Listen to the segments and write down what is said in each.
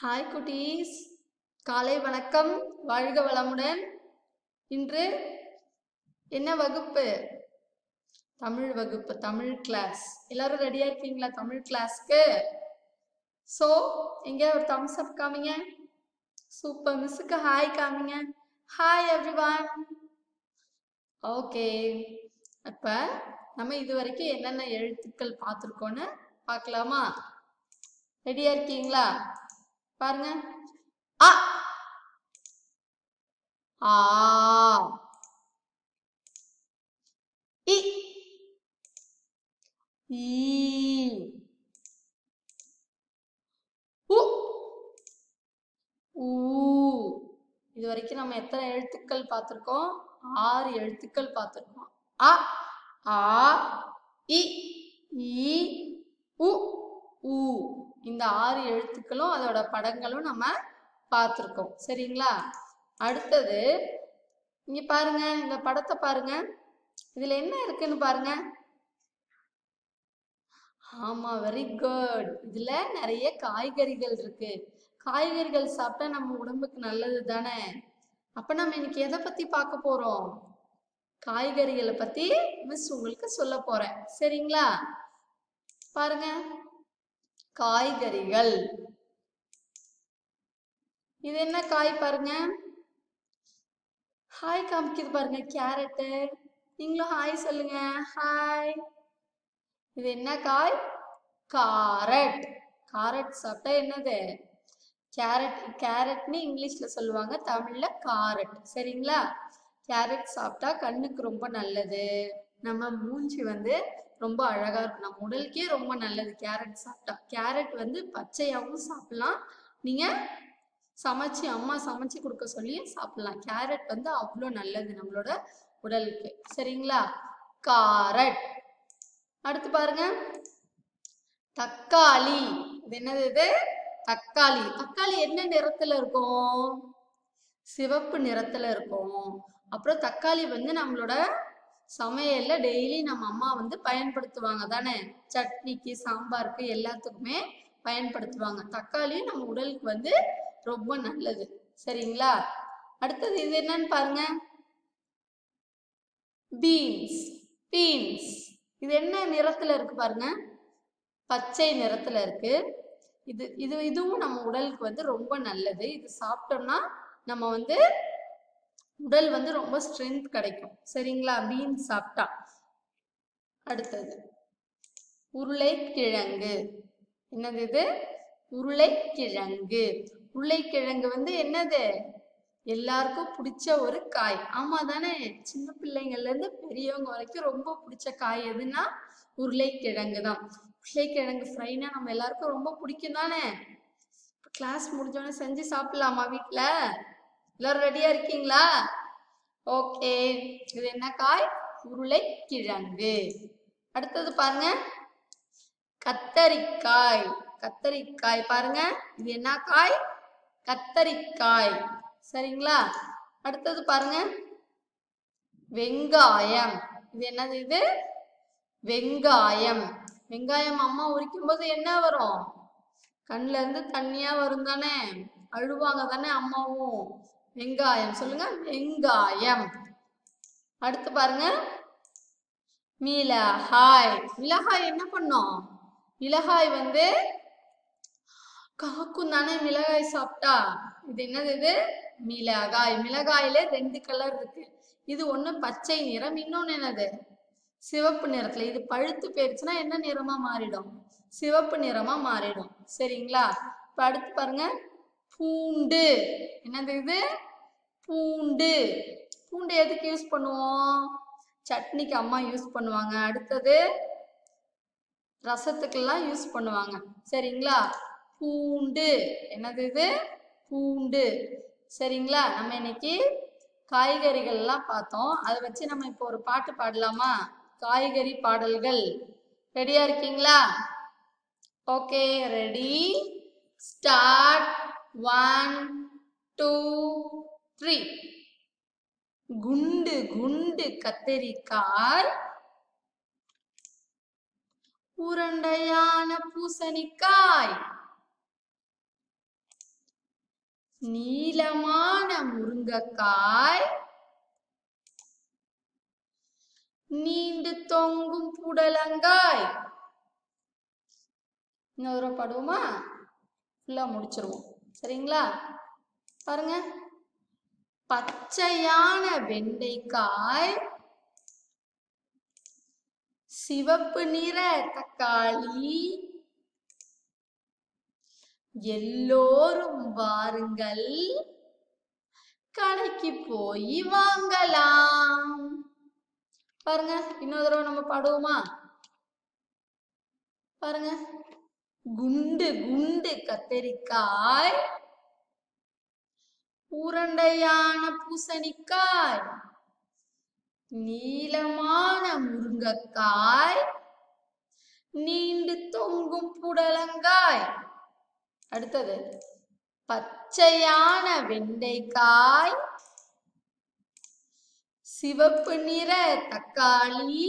hi குட்டீஸ் காலை வணக்கம் வாழ்க வளமுடன் இன்று என்ன வகுப்பு தமிழ் வகுப்பு தமிழ் கிளாஸ் எல்லாரும் ரெடியா இருக்கீங்களா தமிழ் கிளாஸ்க்கு ஸோ எங்க ஒரு தம்ஸ் அப் காமிங்க சூப்பர் மிஸ்ஸுக்கு ஹாய் காமிங்க ஹாய் எவ்ரிவான் ஓகே அப்ப நம்ம இது வரைக்கும் என்னென்ன எழுத்துக்கள் பார்த்துருக்கோன்னு பார்க்கலாமா ரெடியா இருக்கீங்களா பாருங்க அ ஆ இ ஈ உ ஊ இது வரைக்கும் நம்ம எத்தனை எழுத்துக்கள் பார்த்துருக்கோம் ஆறு எழுத்துக்கள் பார்த்துருக்கோம் அ ஆ இ ஈ உ ஊ இந்த ஆறு எழுத்துக்களும் அதோட படங்களும் நம்ம பார்த்துருக்கோம் சரிங்களா அடுத்தது இங்க பாருங்க இந்த படத்தை பாருங்க இதுல என்ன இருக்குன்னு பாருங்க ஆமா வெரி குட் இதுல நிறைய காய்கறிகள் இருக்கு காய்கறிகள் சாப்பிட்டா நம்ம உடம்புக்கு நல்லது தானே அப்ப நம்ம இன்னைக்கு எதை பத்தி பார்க்க போறோம் காய்கறிகளை பத்தி மிஸ் உங்களுக்கு சொல்ல போறேன் சரிங்களா பாருங்க காய்கறிகள் இது என்ன காய் பாருங்க ஹாய் காமிக்குது பாருங்க கேரட்டு நீங்களும் ஹாய் சொல்லுங்க ஹாய் இது என்ன காய் காரட் காரட் சாப்பிட்டா என்னது கேரட் கேரட்னு இங்கிலீஷ்ல சொல்லுவாங்க தமிழ்ல காரட் சரிங்களா கேரட் சாப்பிட்டா கண்ணுக்கு ரொம்ப நல்லது நம்ம மூஞ்சி வந்து ரொம்ப அழகா இருக்கும் நம்ம உடலுக்கே ரொம்ப நல்லது கேரட் சாப்பிட்டா கேரட் வந்து பச்சையாகவும் சாப்பிடலாம் நீங்க சமைச்சு அம்மா சமைச்சு கொடுக்க சொல்லி சாப்பிடலாம் கேரட் வந்து அவ்வளோ நல்லது நம்மளோட உடலுக்கு சரிங்களா காரட் அடுத்து பாருங்க தக்காளி இது என்னது இது தக்காளி தக்காளி என்ன நிறத்துல இருக்கும் சிவப்பு நிறத்துல இருக்கும் அப்புறம் தக்காளி வந்து நம்மளோட சமையல்ல டெய்லி நம்ம அம்மா வந்து பயன்படுத்துவாங்க தானே சட்னிக்கு சாம்பாருக்கு எல்லாத்துக்குமே பயன்படுத்துவாங்க தக்காளியும் நம்ம உடலுக்கு வந்து ரொம்ப நல்லது சரிங்களா அடுத்தது இது என்னன்னு பாருங்க பீன்ஸ் பீன்ஸ் இது என்ன நிறத்துல இருக்கு பாருங்க பச்சை நிறத்துல இருக்கு இது இது இதுவும் நம்ம உடலுக்கு வந்து ரொம்ப நல்லது இது சாப்பிட்டோம்னா நம்ம வந்து உடல் வந்து ரொம்ப ஸ்ட்ரென்த் கிடைக்கும் சரிங்களா பீன்ஸ் சாப்பிட்டா அடுத்தது உருளைக்கிழங்கு என்னது இது உருளைக்கிழங்கு உருளைக்கிழங்கு வந்து என்னது எல்லாருக்கும் பிடிச்ச ஒரு காய் ஆமா தானே சின்ன பிள்ளைங்கள்ல இருந்து பெரியவங்க வரைக்கும் ரொம்ப பிடிச்ச காய் எதுன்னா உருளைக்கிழங்கு தான் உருளைக்கிழங்கு ஃப்ரைனா நம்ம எல்லாருக்கும் ரொம்ப பிடிக்கும் தானே கிளாஸ் முடிஞ்சோடனே செஞ்சு சாப்பிடலாமா வீட்ல எல்லாரும் ரெடியா இருக்கீங்களா ஓகே இது என்ன காய் உருளைக்கிழங்கு அடுத்தது பாருங்க கத்தரிக்காய் கத்தரிக்காய் பாருங்க இது என்ன காய் கத்தரிக்காய் சரிங்களா அடுத்தது பாருங்க வெங்காயம் இது என்னது இது வெங்காயம் வெங்காயம் அம்மா உரிக்கும் போது என்ன வரும் கண்ணுல இருந்து தண்ணியா வரும் தானே அழுவாங்க தானே அம்மாவும் வெங்காயம் சொல்லுங்க வெங்காயம் அடுத்து பாருங்க மிளகாய் மிளகாய் என்ன பண்ணும் மிளகாய் வந்து காக்கும் தானே மிளகாய் சாப்பிட்டா இது என்னது இது மிளகாய் மிளகாயில ரெண்டு கலர் இருக்கு இது ஒண்ணு பச்சை நிறம் இன்னொன்னு என்னது சிவப்பு நிறத்துல இது பழுத்து போயிருச்சுன்னா என்ன நிறமா மாறிடும் சிவப்பு நிறமா மாறிடும் சரிங்களா இப்ப அடுத்து பாருங்க பூண்டு என்னது இது பூண்டு பூண்டு எதுக்கு யூஸ் பண்ணுவோம் சட்னிக்கு அம்மா யூஸ் பண்ணுவாங்க அடுத்தது ரசத்துக்கெல்லாம் யூஸ் பண்ணுவாங்க சரிங்களா பூண்டு என்னது இது பூண்டு சரிங்களா நம்ம இன்னைக்கு காய்கறிகள்லாம் பார்த்தோம் அதை வச்சு நம்ம இப்போ ஒரு பாட்டு பாடலாமா காய்கறி பாடல்கள் ரெடியா இருக்கீங்களா okay ready start one two three குண்டு குண்டு கத்தரிக்காய் உருண்டையான பூசணிக்காய் நீளமான முருங்கைக்காய் நீண்டு தொங்கும் புடலங்காய் இன்னொரு தடவை பாடுவோமா ஃபுல்லா முடிச்சிருவோம் சரிங்களா பாருங்க பச்சையான வெண்டைக்காய் சிவப்பு நிற தக்காளி எல்லோரும் வாருங்கள் கடைக்கு போய் வாங்கலாம் பாருங்க இன்னொரு தடவை நம்ம பாடுவோமா பாருங்க குண்டு குண்டு கத்தரிக்காய் உருண்டையான பூசணிக்காய் நீளமான முருங்கைக்காய் நீண்டு தொங்கும் புடலங்காய் அடுத்தது பச்சையான வெண்டைக்காய் சிவப்பு நிற தக்காளி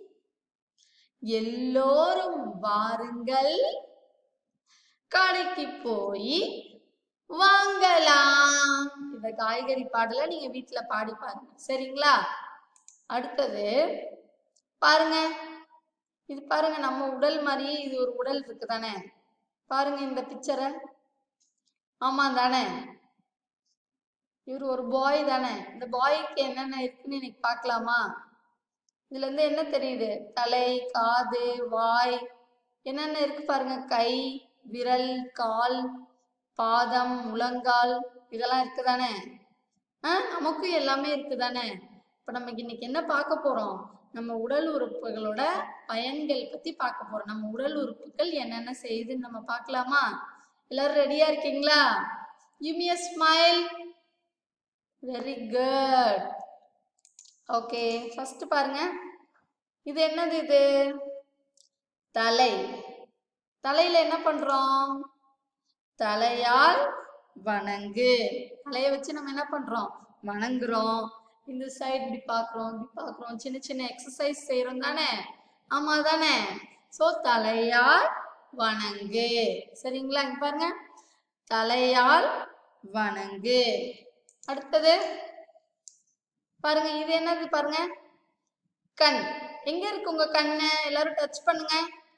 எல்லோரும் வாருங்கள் கடைக்கு போய் வாங்கலாம் இந்த காய்கறி பாடலை நீங்க வீட்ல பாடி பாருங்க சரிங்களா அடுத்தது பாருங்க இது பாருங்க நம்ம உடல் மாதிரியே இது ஒரு உடல் இருக்கு தானே பாருங்க இந்த பிக்சரை ஆமா தானே இவர் ஒரு பாய் தானே இந்த பாய்க்கு என்னென்ன இருக்குன்னு இன்னைக்கு பார்க்கலாமா இதுல இருந்து என்ன தெரியுது தலை காது வாய் என்னென்ன இருக்கு பாருங்க கை விரல் கால் பாதம் முழங்கால் இதெல்லாம் இருக்குதானே ஆ நமக்கும் எல்லாமே இருக்குதானே இப்ப நம்ம இன்னைக்கு என்ன பார்க்க போறோம் நம்ம உடல் உறுப்புகளோட பயன்கள் பத்தி பார்க்க போறோம் நம்ம உடல் உறுப்புகள் என்னென்ன செய்யுதுன்னு நம்ம பார்க்கலாமா எல்லாரும் ரெடியா இருக்கீங்களா give me a smile very good okay first பாருங்க இது என்னது இது தலை தலையில என்ன பண்றோம் தலையால் வணங்கு தலையை வச்சு நம்ம என்ன பண்றோம் வணங்குறோம் இந்த சைடு இப்படி பார்க்குறோம் இப்படி பார்க்குறோம் சின்ன சின்ன எக்ஸசைஸ் செய்றோம் தானே ஆமா தானே ஸோ தலையால் வணங்கு சரிங்களா இங்க பாருங்க தலையால் வணங்கு அடுத்தது பாருங்க இது என்னது பாருங்க கண் எங்க இருக்கு உங்க கண்ணு எல்லாரும் டச் பண்ணுங்க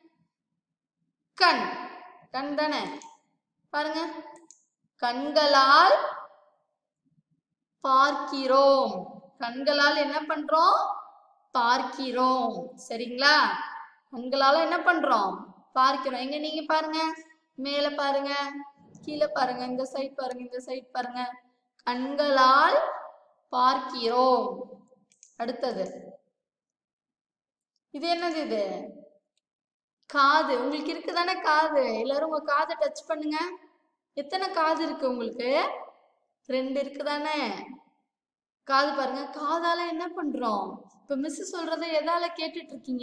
கண் கண் தானே பாருங்க கண்களால் பார்க்கிறோம் கண்களால் என்ன பண்றோம் பார்க்கிறோம் சரிங்களா கண்களால என்ன பண்றோம் பார்க்கிறோம் எங்க நீங்க பாருங்க மேல பாருங்க கீழே பாருங்க இந்த சைட் பாருங்க இந்த சைட் பாருங்க கண்களால் பார்க்கிறோம் அடுத்தது இது என்னது இது காது உங்களுக்கு இருக்குதானே காது எல்லாரும் உங்க காதை டச் பண்ணுங்க எத்தனை காது இருக்கு உங்களுக்கு ரெண்டு இருக்குதானே காது பாருங்க காதால என்ன பண்றோம் இப்ப மிஸ் சொல்றத எதால கேட்டுட்டு இருக்கீங்க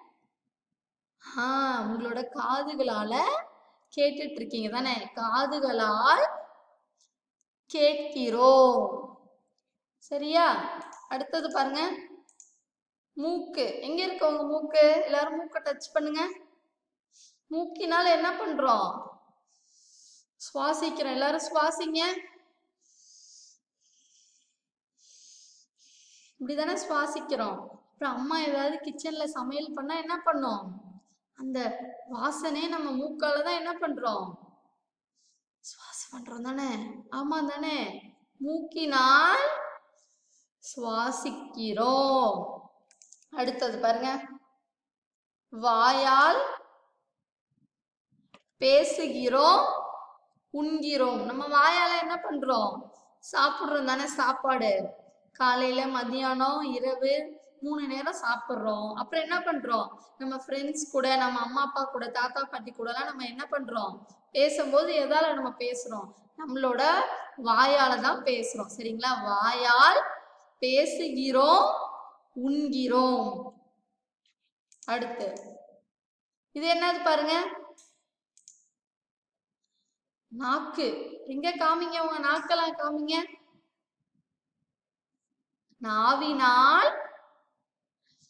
ஆ உங்களோட காதுகளால கேட்டுட்டு இருக்கீங்க தானே காதுகளால் கேட்கிறோம் சரியா அடுத்தது பாருங்க மூக்கு எங்க இருக்கு உங்க மூக்கு எல்லாரும் மூக்கை டச் பண்ணுங்க மூக்கினால என்ன பண்றோம் சுவாசிக்கிறோம் எல்லாரும் சுவாசிங்க இப்படிதானே சுவாசிக்கிறோம் அப்புறம் அம்மா ஏதாவது கிச்சன்ல சமையல் பண்ணா என்ன பண்ணோம் அந்த வாசனை நம்ம மூக்கால தான் என்ன பண்றோம் சுவாசம் பண்றோம் தானே ஆமா தானே மூக்கினால் சுவாசிக்கிறோம் அடுத்தது பாருங்க வாயால் பேசுகிறோம் உண்கிறோம் நம்ம வாயால என்ன பண்றோம் சாப்பிடுறோம் தானே சாப்பாடு காலையில மதியானம் இரவு மூணு நேரம் சாப்பிடுறோம் அப்புறம் என்ன பண்றோம் நம்ம ஃப்ரெண்ட்ஸ் கூட நம்ம அம்மா அப்பா கூட தாத்தா பாட்டி கூடலாம் நம்ம என்ன பண்றோம் பேசும்போது எதால நம்ம பேசுறோம் நம்மளோட வாயால தான் பேசுறோம் சரிங்களா வாயால் பேசுகிறோம் உண்கிறோம் அடுத்து இது என்னது பாருங்க நாக்கு எங்க காமிங்க உங்க நாக்கெல்லாம் காமிங்க நாவினால்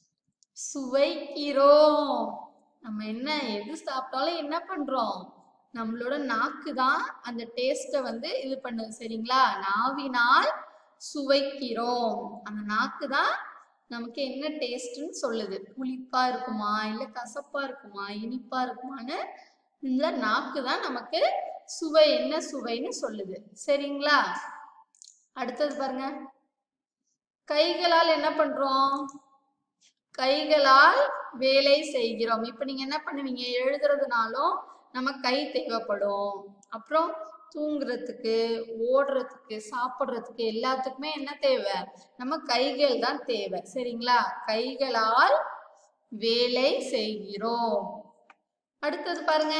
சுவைக்கிறோம் நம்ம என்ன எது சாப்பிட்டாலும் என்ன பண்றோம் நம்மளோட நாக்கு தான் அந்த டேஸ்ட்டை வந்து இது பண்ணுது சரிங்களா நாவினால் சுவைக்கிறோம் அந்த நாக்கு தான் நமக்கு என்ன டேஸ்ட்னு சொல்லுது புளிப்பா இருக்குமா இல்ல கசப்பா இருக்குமா இனிப்பா இருக்குமான்னு இந்த நாக்கு தான் நமக்கு சுவை என்ன சுவைன்னு சொல்லுது சரிங்களா அடுத்தது பாருங்க கைகளால் என்ன பண்றோம் கைகளால் வேலை செய்கிறோம் இப்ப நீங்க என்ன பண்ணுவீங்க எழுதுறதுனாலும் நம்ம கை தேவைப்படும் அப்புறம் தூங்குறதுக்கு ஓடுறதுக்கு சாப்பிடுறதுக்கு எல்லாத்துக்குமே என்ன தேவை நம்ம கைகள் தான் தேவை சரிங்களா கைகளால் வேலை செய்கிறோம் அடுத்தது பாருங்க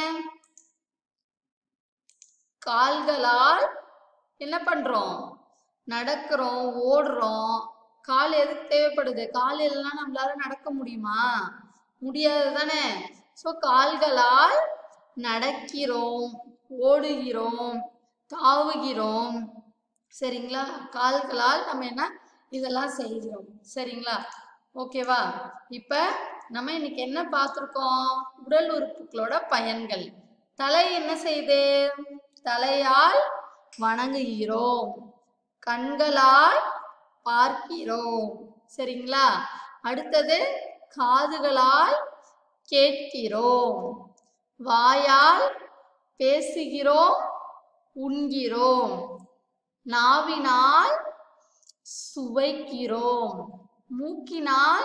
கால்களால் என்ன பண்றோம் நடக்கிறோம் ஓடுறோம் கால் எதுக்கு தேவைப்படுது கால் இல்லைன்னா நம்மளால நடக்க முடியுமா முடியாது தானே ஸோ கால்களால் நடக்கிறோம் ஓடுகிறோம் தாவுகிறோம் சரிங்களா கால்களால் நம்ம என்ன இதெல்லாம் செய்கிறோம் சரிங்களா ஓகேவா இப்ப நம்ம இன்னைக்கு என்ன பார்த்திருக்கோம் உடல் உறுப்புகளோட பயன்கள் தலை என்ன செய்யுது தலையால் வணங்குகிறோம் கண்களால் பார்க்கிறோம் சரிங்களா அடுத்தது காதுகளால் கேட்கிறோம் வாயால் பேசுகிறோம் உண்கிறோம் நாவினால் சுவைக்கிறோம் மூக்கினால்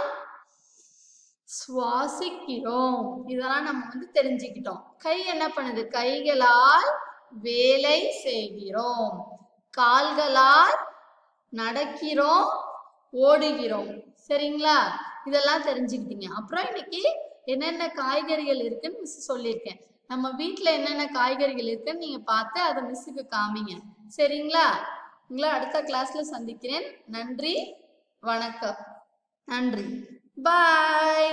சுவாசிக்கிறோம் இதெல்லாம் நம்ம வந்து தெரிஞ்சுக்கிட்டோம் கை என்ன பண்ணுது கைகளால் வேலை செய்கிறோம் கால்களால் நடக்கிறோம் ஓடுகிறோம் சரிங்களா இதெல்லாம் தெரிஞ்சுக்கிட்டீங்க அப்புறம் இன்னைக்கு என்னென்ன காய்கறிகள் இருக்குன்னு மிஸ் சொல்லியிருக்கேன் நம்ம வீட்ல என்னென்ன காய்கறிகள் இருக்குன்னு நீங்க பார்த்து அதை மிஸ்ஸுக்கு காமிங்க சரிங்களா உங்களை அடுத்த கிளாஸ்ல சந்திக்கிறேன் நன்றி வணக்கம் நன்றி பாய்